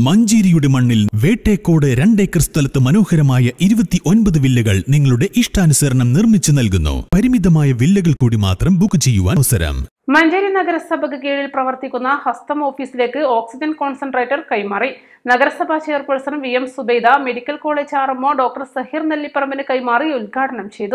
മഞ്ചേരിയുടെ മണ്ണിൽ വേട്ടേക്കോട് രണ്ടേക്കർ സ്ഥലത്ത് മനോഹരമായ ഇരുപത്തി ഒൻപത് വില്ലകൾ നിങ്ങളുടെ ഇഷ്ടാനുസരണം നിർമ്മിച്ചു നൽകുന്നു പരിമിതമായ വില്ലകൾ കൂടി മാത്രം ബുക്ക് ചെയ്യുവാൻ അവസരം മഞ്ചേരി നഗരസഭയ്ക്ക് കീഴിൽ പ്രവർത്തിക്കുന്ന ഹസ്തം ഓഫീസിലേക്ക് ഓക്സിജൻ കോൺസെൻട്രേറ്റർ കൈമാറി നഗരസഭാ chairperson V M Zubaida medical college RMO doctor Saheer നെല്ലിപ്പറമ്പിന് കൈമാറി ഉദ്ഘാടനം ചെയ്തു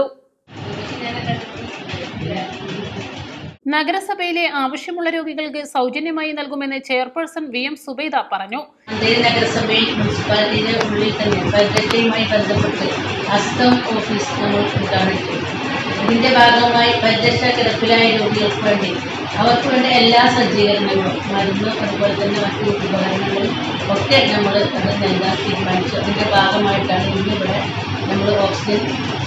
നഗരസഭയിലെ ആവശ്യമുള്ള രോഗികൾക്ക് സൗജന്യമായി നൽകുമെന്ന് ചെയർപേഴ്സൺ വി എം സുബൈദ പറഞ്ഞു മഞ്ചേരി നഗരസഭയിൽ മുനിസിപ്പാലിറ്റിയുടെ ഉള്ളിൽ തന്നെ പരിരക്ഷയുമായി ബന്ധപ്പെട്ട് ഹസ്തം ഓഫീസ് നമ്മൾ ഉദ്ഘാടനം ചെയ്തു ഇതിന്റെ ഭാഗമായി പരിരക്ഷ കിടപ്പിലായ രോഗികൾക്ക് വേണ്ടി അവർക്ക് വേണ്ട എല്ലാ സജ്ജീകരണങ്ങളും മരുന്ന് അതുപോലെ തന്നെ മറ്റു ഉപകരണങ്ങളും ഒക്കെ നമ്മൾ അത് നൽകാൻ തീരുമാനിച്ചു അതിന്റെ ഭാഗമായിട്ടാണ് ഇന്നിവിടെ നമ്മൾ ഓക്സിജൻ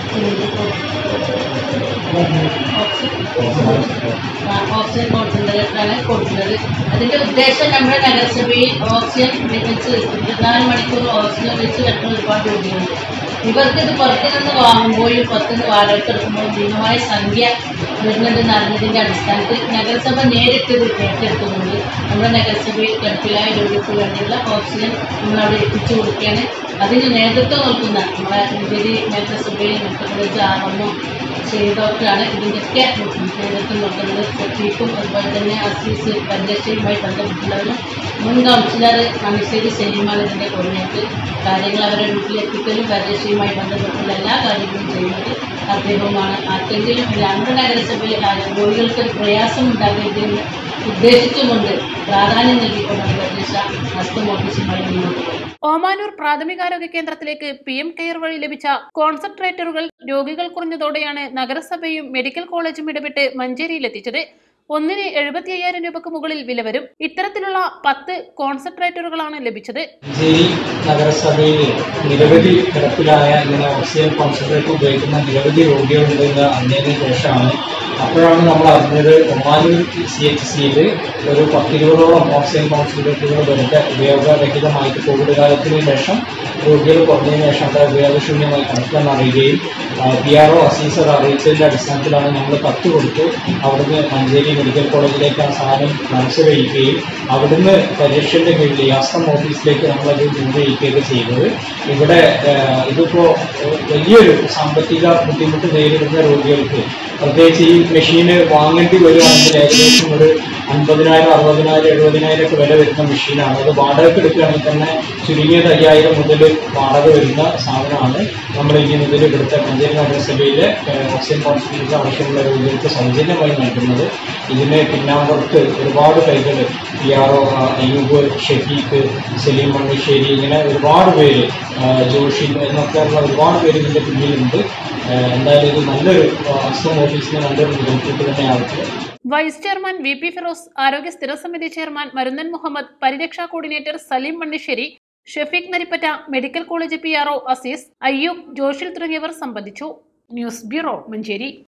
ഓക്സിജൻ കോൺസെൻട്രേറ്ററാണ് കൊടുക്കുന്നത് അതിന്റെ ഉദ്ദേശം നമ്മുടെ നഗരസഭയിൽ ഓക്സിജൻ വെച്ച് ഇരുപത്തിനാല് മണിക്കൂർ ഓക്സിജൻ വെച്ച് വെക്കുന്ന ഒരുപാട് രോഗികളുണ്ട് ഇവർക്ക് ഇത് പുറത്തു നിന്ന് വാങ്ങുമ്പോഴും പുറത്തുനിന്ന് വാടകയ്ക്ക് എടുക്കുമ്പോഴും ഭീമമായ സംഖ്യ വരുന്നുണ്ടെന്ന് അറിഞ്ഞതിന്റെ അടിസ്ഥാനത്തിൽ നഗരസഭ നേരിട്ട് ഇത് ഏറ്റെടുക്കുന്നുണ്ട് നമ്മുടെ നഗരസഭയിൽ കിടപ്പിലായ രോഗികൾക്ക് വേണ്ടിയുള്ള ഓക്സിജൻ നമ്മളവിടെ എത്തിച്ചു കൊടുക്കുകയാണ് അതിന് നേതൃത്വം നൽകുന്ന നമ്മുടെ മഞ്ചേരി നഗരസഭയിൽ മെഡിക്കൽ കോളേജ് ആറെണ്ണോ ചെയ്ത ഡോക്ടറാണ് ഇതിൻ്റെയൊക്കെ നേതൃത്വം നൽകുന്നത് ചീഫും അതുപോലെ തന്നെ അസീസ് പരിരക്ഷയുമായി ബന്ധപ്പെട്ടുള്ളവരും മുൻ കൗൺസിലർ മണശ്ശേരി സലീമാണ് ഇതിൻ്റെ കോർഡിനേറ്റർ കാര്യങ്ങൾ അവരുടെ വീട്ടിലെത്തിക്കലും പരിരക്ഷയുമായി ബന്ധപ്പെട്ടുള്ള എല്ലാ കാര്യങ്ങളും ചെയ്യുന്നത് അദ്ദേഹവുമാണ് ആർക്കെങ്കിലും നമ്മുടെ നഗരസഭയിൽ രോഗികൾക്ക് ഒരു പ്രയാസം ഉണ്ടാകരുതെന്ന് ഉദ്ദേശിച്ചുകൊണ്ട് പ്രാധാന്യം നൽകിക്കൊണ്ടാണ് പരിരക്ഷ ഹസ്തം ഓഫീസുമായി മുന്നോട്ട് പോകുന്നത് ഓമാനൂർ പ്രാഥമികാരോഗ്യ കേന്ദ്രത്തിലേക്ക് പി എം കെയർ വഴി ലഭിച്ച കോൺസെൻട്രേറ്ററുകൾ രോഗികൾ കുറഞ്ഞതോടെയാണ് നഗരസഭയും മെഡിക്കൽ കോളേജും ഇടപെട്ട് മഞ്ചേരിയിലെത്തിച്ചത് ഒന്നിന് എഴുപത്തി അയ്യായിരം രൂപക്ക് മുകളിൽ വില വരും ഇത്തരത്തിലുള്ള പത്ത് കോൺസെൻട്രേറ്ററുകളാണ് ലഭിച്ചത് മഞ്ചേരി നഗരസഭയിൽ നിരവധി കിടപ്പിലായ ഇങ്ങനെ ഓക്സിജൻ കോൺസെൻട്രേറ്റ് ഉപയോഗിക്കുന്ന നിരവധി രോഗികളുണ്ട് എന്ന് അറിഞ്ഞതിന് ശേഷമാണ് അപ്പോഴാണ് നമ്മൾ അറിഞ്ഞത് ഒമാനൂർ സി എച്ച് സിയിൽ ഒരു പത്തിരുപതോളം ഓക്സിജൻ കോൺസെൻട്രേറ്റുകൾ വെറുതെ ഉപയോഗരഹിതമായിട്ട് കോവിഡ് കാലത്തിന് ശേഷം രോഗികൾ കുറഞ്ഞതിന് ശേഷം അത് ഉപയോഗശൂന്യമായി കണക്കിലെന്ന് അറിയുകയും പി ആർ ഒ അസീസർ അറിയിച്ചതിൻ്റെ അടിസ്ഥാനത്തിലാണ് നമ്മൾ കത്ത് കൊടുത്ത് അവിടുന്ന് മഞ്ചേരി മെഡിക്കൽ കോളേജിലേക്ക് ആ സാധനം ട്രാൻസ്ഫർ ചെയ്യുകയും അവിടുന്ന് പരീക്ഷയുടെ കീഴിൽ യാസ്തം ഓഫീസിലേക്ക് നമ്മളത് കൊണ്ടുപോയിരിക്കുകയൊക്കെ ചെയ്യുന്നത് ഇവിടെ ഏഹ്, ഇതിപ്പോ ഏഹ്, വലിയൊരു സാമ്പത്തിക ബുദ്ധിമുട്ട് നേരിടുന്ന രോഗികൾക്ക് പ്രത്യേകിച്ച് ഈ മെഷീന് വാങ്ങേണ്ടി വരികയാണെങ്കിൽ ഏകദേശം ഒരു അൻപതിനായിരം അറുപതിനായിരം എഴുപതിനായിരം ഒക്കെ വില വരുന്ന മെഷീനാണ് അത് വാടകയ്ക്ക് എടുക്കുകയാണെങ്കിൽ തന്നെ ചുരുങ്ങിയത് അയ്യായിരം മുതൽ വാടക വരുന്ന സാധനമാണ് നമ്മൾ ഇനി മുതൽ ഇവിടുത്തെ മഞ്ചേരി നഗരസഭയിലെ ഏഹ്, ഓക്സിജൻ കോൺസെൻട്രേറ്റർ ആവശ്യമുള്ള രോഗികൾക്ക് സൗജന്യമായി നൽകുന്നത് ഇതിന് പിന്നാമ്പുറത്ത് ഒരുപാട് കൈകൾ P R O Ayyub Shefeeq Saleem Manniserry ഇങ്ങനെ ഒരുപാട് പേര് ആ, ജോഷി എന്നൊക്കെയുള്ള ഒരുപാട് പേര് ഇതിൻ്റെ പിന്നിലുണ്ട് ആ, എന്തായാലും ഇത് നല്ലൊരു അസം ഓഫീസിന് നല്ലൊരു മുതൽക്കൂട്ട് തന്നെയാവട്ടെ vice chairman V P Firoz ആരോഗ്യ സ്ഥിരസമിതി ചെയർമാൻ മരുന്നൻ മുഹമ്മദ് പരിരക്ഷാ coordinator Saleem Manniserry Shefeeq Narippatta medical college P R O Azeez Ayyub Joshil തുടങ്ങിയവർ സംബന്ധിച്ചു ന്യൂസ് ബ്യൂറോ മഞ്ചേരി